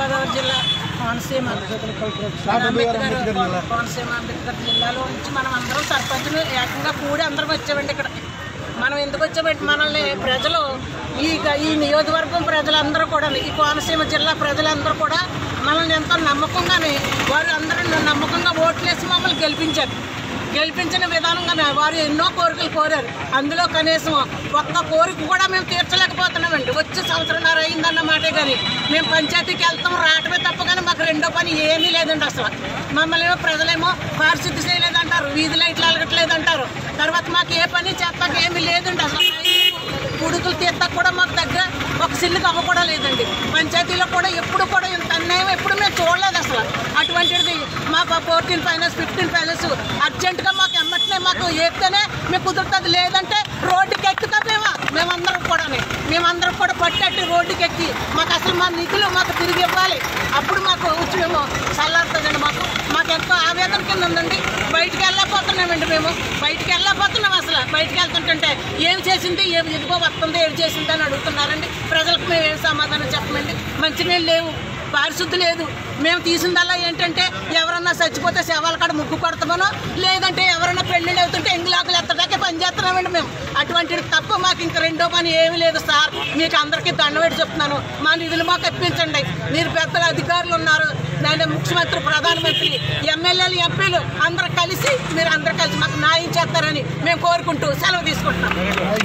తూర్పుగోదావరి జిల్లా కోనసీమ అంబేద్కర్ కోనసీమ అంబేద్కర్ జిల్లాలో నుంచి మనం అందరం సర్పంచులు ఏకంగా కూడి అందరం వచ్చామండి ఇక్కడ మనం ఎందుకు వచ్చామంటే మనల్ని ప్రజలు ఈ ఈ నియోజకవర్గం ప్రజలందరూ కూడా ఈ కోనసీమ జిల్లా ప్రజలందరూ కూడా మనల్ని ఎంతో నమ్మకంగానే వారు అందరూ నమ్మకంగా ఓట్లేసి మమ్మల్ని గెలిపించారు గెలిపించిన విధానంగా వారు ఎన్నో కోరికలు కోరారు అందులో కనీసం ఒక్క కోరిక కూడా మేము తీర్చలేకపోతున్నామండి వచ్చే సంవత్సరంన్నర అయిందన్న మాటే కానీ మేము పంచాయతీకి వెళ్తాం రావటమే తప్ప కానీ మాకు రెండో పని ఏమీ లేదండి అసలు మమ్మల్ని ఏమో ప్రజలేమో పారిశుద్ధి చేయలేదంటారు వీధి లైట్లు అలగట్లేదంటారు తర్వాత మాకు ఏ పని చేస్తాక ఏమీ లేదండి అసలు ఉడుకులు తీస్తా కూడా మాకు దగ్గర ఒక సిల్లుకి అవ్వ కూడా లేదండి పంచాయతీలో కూడా ఎప్పుడు కూడా ఇంత అన్యాయం ఎప్పుడు మేము చూడలేదు అసలు అటువంటిది మాకు ఫోర్టీన్ ఫైనాన్స్ ఫిఫ్టీన్ ఫైనాన్స్ అర్జెంటుగా మాకు ఎమ్మటనే మాకు ఏత్తేనే మీకు కుదురుతుంది లేదంటే రోడ్డుకి ఎక్కుతా మేము మేమందరం కూడా మేమందరం కూడా పట్టట్టి రోడ్డుకి ఎక్కి మాకు అసలు మా నిధులు మాకు తిరిగి ఇవ్వాలి అప్పుడు మాకు వచ్చి మేము చల్లారుతుందండి మాకు మాకు ఎంతో ఆవేదన కింద ఉందండి బయటికి వెళ్ళకపోతున్నామండి మేము బయటికి వెళ్ళకపోతున్నాం అసలు బయటికి వెళ్తుంటుంటే ఏం చేసింది ఏం ఇదిగో వస్తుంది ఏం చేసింది అని అడుగుతున్నారండి ప్రజలకు మేము ఏం సమాధానం చెప్పమండి మంచినీళ్ళు లేవు పారిశుద్ధి లేదు మేము తీసిందల్లా ఏంటంటే ఎవరన్నా చచ్చిపోతే శవాల కాడ ముగ్గు కొడతామనో లేదంటే ఎవరైనా పెళ్ళిళ్ళు అవుతుంటే ఎంగులాకులు ఎత్తడాకే పని చేస్తున్నామండి మేము అటువంటిది తప్ప మాకు ఇంక రెండో పని ఏమీ లేదు సార్ మీకు అందరికీ దండబెట్టి చెప్తున్నాను మా నిధులు మాకు ఇప్పించండి మీరు పెద్దల అధికారులు ఉన్నారు నేను ముఖ్యమంత్రి ప్రధానమంత్రి ఎమ్మెల్యేలు ఎంపీలు అందరూ కలిసి మీరు అందరూ కలిసి మాకు న్యాయం చేస్తారని మేము కోరుకుంటూ సెలవు తీసుకుంటున్నాం